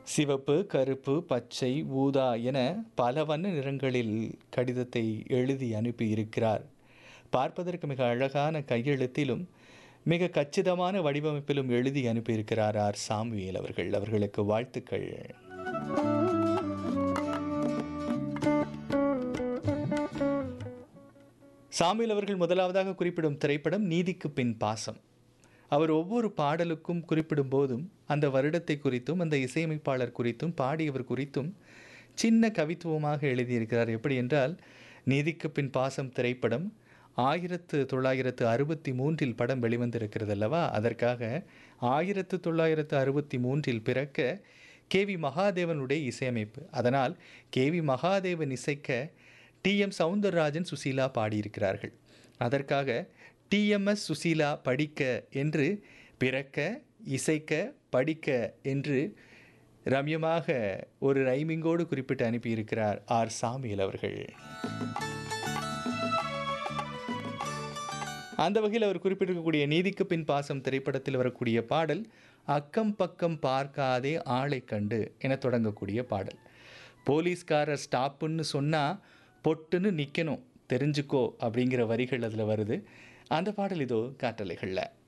சிவப்பு கருப்பு பச்சை ஊதா என பல வண்ண நிறங்களில் கடிதத்தை எழுதி அனுப்பியிருக்கிறார் பார்ப்பதற்கு மிக அழகான கையெழுத்திலும் மிக கச்சிதமான வடிவமைப்பிலும் எழுதி அனுப்பியிருக்கிறார் ஆர் சாமுவேல் அவர்கள் அவர்களுக்கு வாழ்த்துக்கள் சாமுவேல் அவர்கள் முதலாவதாக குறிப்பிடும் திரைப்படம் நீதிக்கு பின் பாசம் அவர் ஒவ்வொரு பாடலுக்கும் குறிப்பிடும் போதும் அந்த வருடத்தை குறித்தும் அந்த இசையமைப்பாளர் குறித்தும் பாடியவர் குறித்தும் சின்ன கவித்துவமாக எழுதியிருக்கிறார் எப்படி என்றால் நீதிக்கு பின் பாசம் திரைப்படம் ஆயிரத்து தொள்ளாயிரத்து அறுபத்தி மூன்றில் படம் வெளிவந்திருக்கிறது அல்லவா அதற்காக ஆயிரத்து தொள்ளாயிரத்து அறுபத்தி மூன்றில் பிறக்க கே வி மகாதேவனுடைய இசையமைப்பு அதனால் கே வி மகாதேவன் இசைக்க டி எம் சவுந்தரராஜன் சுசீலா பாடியிருக்கிறார்கள் அதற்காக டிஎம்எஸ் சுசீலா படிக்க என்று பிறக்க இசைக்க படிக்க என்று ரம்யமாக ஒரு ரைமிங்கோடு குறிப்பிட்டு அனுப்பியிருக்கிறார் ஆர் சாமியல் அவர்கள் அந்த வகையில் அவர் குறிப்பிட்டிருக்கக்கூடிய நீதிக்கு பின் பாசம் திரைப்படத்தில் வரக்கூடிய பாடல் அக்கம் பக்கம் பார்க்காதே ஆளை கண்டு என தொடங்கக்கூடிய பாடல் போலீஸ்காரர் ஸ்டாப்புன்னு சொன்னால் பொட்டுன்னு நிற்கணும் தெரிஞ்சுக்கோ அப்படிங்கிற வரிகள் அதில் வருது அந்த பாடல் இதோ காற்றலைகளில்